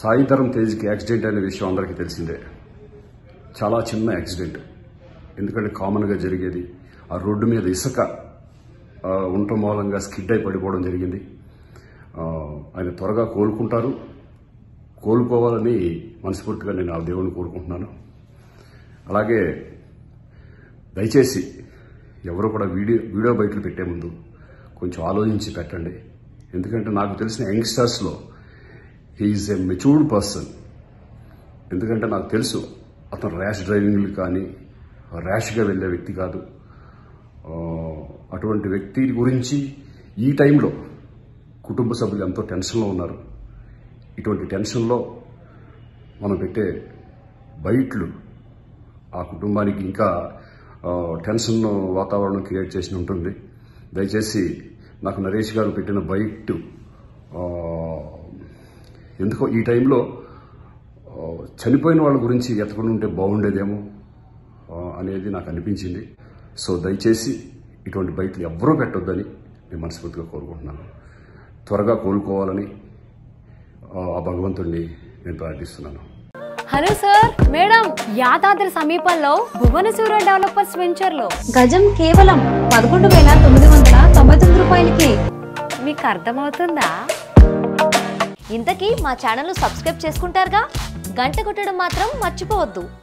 Sai Dharam తేజ్కి accident అనే విషయం అందరికీ తెలిసిందే చాలా చిన్న యాక్సిడెంట్ ఎందుకంటే కామన్గా జరిగేది ఆ రోడ్డు మీద ఇసుక ఆ, ఉండటం మూలంగా స్కిడ్ అయి పడిపోవడం జరిగింది ఆ, ఆయన త్వరగా కోలుకుంటారు కోలుకోవాలని మనస్ఫూర్తిగా నేను ఆ దేవుని కోరుకుంటున్నాను అలాగే దయచేసి ఎవరు కూడా వీడియో వీడియో బయటలు పెట్టే ముందు కొంచెం ఆలోచించి పెట్టండి ఎందుకంటే నాకు తెలిసిన యంగ్స్టర్స్లో హీఈస్ ఎ మెచ్యూర్డ్ పర్సన్ ఎందుకంటే నాకు తెలుసు అతను ర్యాష్ డ్రైవింగ్లు కానీ ర్యాష్గా వెళ్ళే వ్యక్తి కాదు ఆ, అటువంటి వ్యక్తి గురించి ఈ టైంలో కుటుంబ సభ్యులు ఎంతో టెన్షన్లో ఉన్నారు ఇటువంటి టెన్షన్లో మనం పెట్టే బయట్లు ఆ కుటుంబానికి ఇంకా ఆ, టెన్షన్ వాతావరణం క్రియేట్ చేసి ఉంటుంది దయచేసి నాకు నరేష్ గారు పెట్టిన బయట ఆ, ఎందుకో ఈ టైంలో ఆ, చనిపోయిన వాళ్ళ గురించి ఎతకుండా ఉంటే బాగుండేదేమో ఆ, అనేది నాకు అనిపించింది సో దయచేసి ఇటువంటి బయటలు ఎవ్వరూ పెట్టొద్దని నేను మనస్ఫూర్తిగా కోరుకుంటున్నాను త్వరగా కోలుకోవాలని ఆ, ఆ భగవంతుడిని నేను ప్రార్థిస్తున్నాను హలో సార్ మేడం యాదాద్రి సమీపంలో భువనసూర డెవలపర్స్ వెంచర్ లో గజం కేవలం పదకొండు వేల తొమ్మిది వందల తొంభై తొమ్మిది రూపాయలకి మీకు అర్థమవుతుందా ఇంతకీ మా ఛానల్ సబ్స్క్రైబ్ చేసుకుంటారుగా గంట కొట్టడం మాత్రం మర్చిపోవద్దు